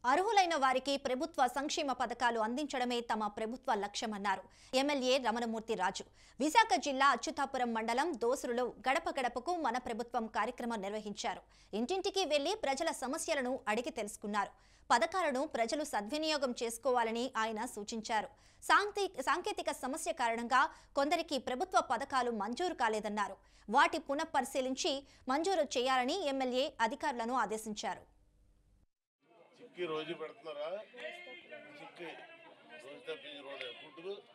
అర్హులైన వారికి ప్రభుత్వ సంక్షేమ పథకాలు అందించడమే తమ ప్రభుత్వ లక్ష్యమన్నారు ఎమ్మెల్యే రమణమూర్తి రాజు విశాఖ జిల్లా అచ్యుతాపురం మండలం దోసురులో గడప గడపకు మన ప్రభుత్వం కార్యక్రమం నిర్వహించారు ఇంటింటికి వెళ్లి ప్రజల సమస్యలను అడిగి తెలుసుకున్నారు పథకాలను ప్రజలు సద్వినియోగం చేసుకోవాలని ఆయన సూచించారు సాంకే సాంకేతిక సమస్య కారణంగా కొందరికి ప్రభుత్వ పథకాలు మంజూరు కాలేదన్నారు వాటి పునఃపరిశీలించి మంజూరు చేయాలని ఎమ్మెల్యే అధికారులను ఆదేశించారు చిక్కి రోజు పెడుతున్నారా చిక్కి రోజు తప్పించి రోజు ఫుడ్